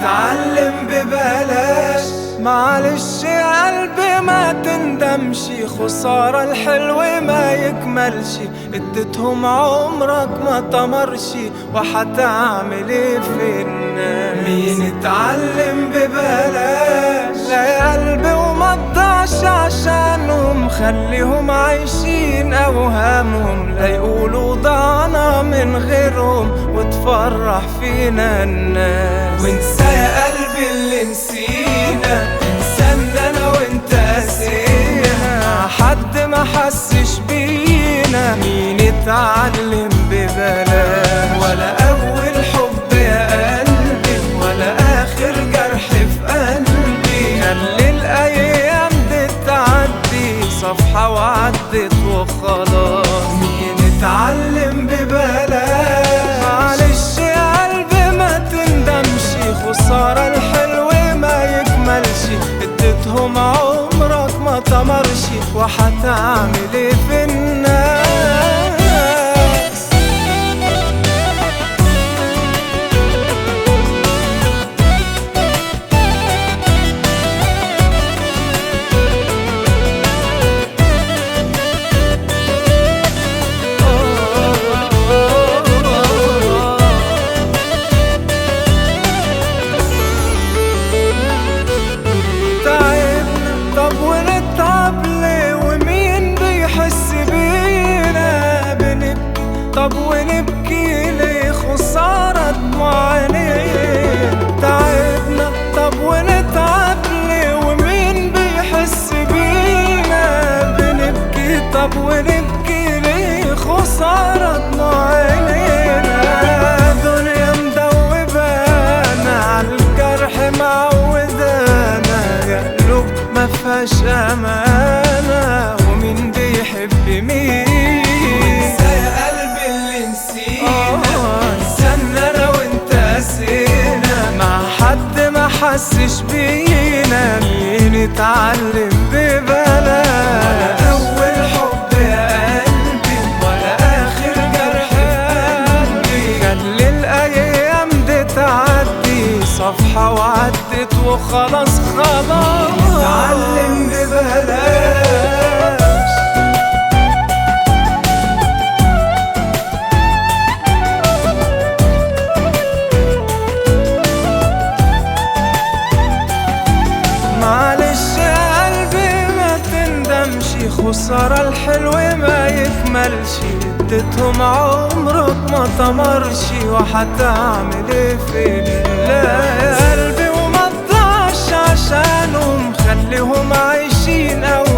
اتعلم ببلاش معلش يا قلبي ما تندمش خسارة الحلو ما يكملش اديتهم عمرك ما تمرش وحتعمل ايه في الناس مين اتعلم ببلاش لا يا قلبي وما تضيعش عشانهم خليهم عايشين اوهامهم لا يقولوا ضعنا من غيرهم وتفرح فينا الناس وانسى يا قلبي اللي نسينا انسانا انا وانت قاسينا حد ما حسش بينا مين اتعلم ببلاش ولا اول حب يا قلبي ولا اخر جرح في قلبي خلي الايام دي تعدي صفحة وعدت وخلاص مين اتعلم ببلاش معلش يا قلبي ما تندمش خسارة الحلو ما يكملش اديتهم عمرك ما تمرش وحتعمل ايه في الناس تعبنا طب ونتعب ليه ومين بيحس بينا بنبكي طب ونبكي ليه خسارة معانية تعبنا طب ونتعب ليه ومين بيحس بينا بنبكي طب ونبكي ليه خسارة معانينا دنيا مدوبانا عالجرح معودانا يا قلوب ما فيهاش امانه ومين بيحب مين يا قلبي اللي نسينا استنى انا وانت قاسينا مع حد ما حسش بينا مين اتعلم ببلاش ولا اول حب يا قلبي ولا اخر جرح في قلبي خلي الايام دي تعدي صفحة وعدت وخلاص خلاص اتعلم ببلاش معلش يا قلبي ما تندمش خسارة الحلو ما يكملش اديتهم عمرك ما تمرش وحتعمل ايه في لا يا قلبي وما تضيعش عشانهم خليهم عايشين او